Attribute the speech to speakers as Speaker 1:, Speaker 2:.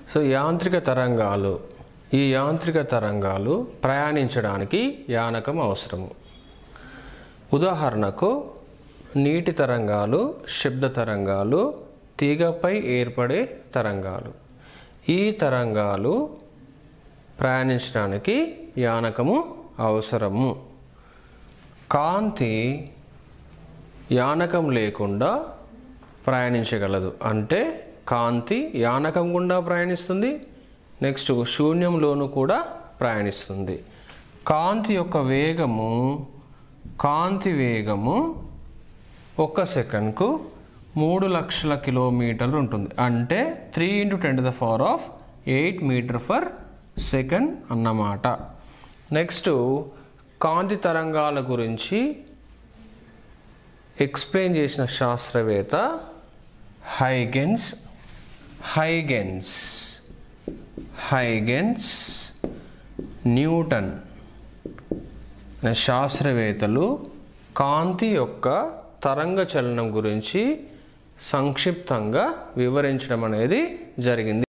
Speaker 1: so యాంత్రిక తరంగాలు ఈ యాంత్రిక తరంగాలు ప్రయాణించడానికి యానకం అవసరము ఉదాహరణకు నీటి తరంగాలు శబ్ద తరంగాలు తీగపై ఏర్పడే తరంగాలు ఈ తరంగాలు ప్రయాణించడానికి యానకము అవసరము కాంతి యానకం లేకుండా ప్రయాణించగలదు అంటే కాంతి యానకం గుండా ప్రయాణిస్తుంది నెక్స్ట్ శూన్యంలోనూ కూడా ప్రయాణిస్తుంది కాంతి యొక్క వేగము కాంతి వేగము ఒక సెకండ్కు మూడు లక్షల కిలోమీటర్లు ఉంటుంది అంటే three into ten to the power of eight meter for second అన్నమాట నెక్స్ట్ కాంతి తరంగాల గురించి ఎక్స్ప్లెయిన్ చేసిన శాస్త్రవేత్త హైగెన్స్ హైగెన్స్ హైగెన్స్ న్యూటన్ అనే శాస్త్రవేత్తలు కాంతి యొక్క తరంగ చలనం గురించి సంక్షిప్తంగా వివరించడం అనేది జరిగింది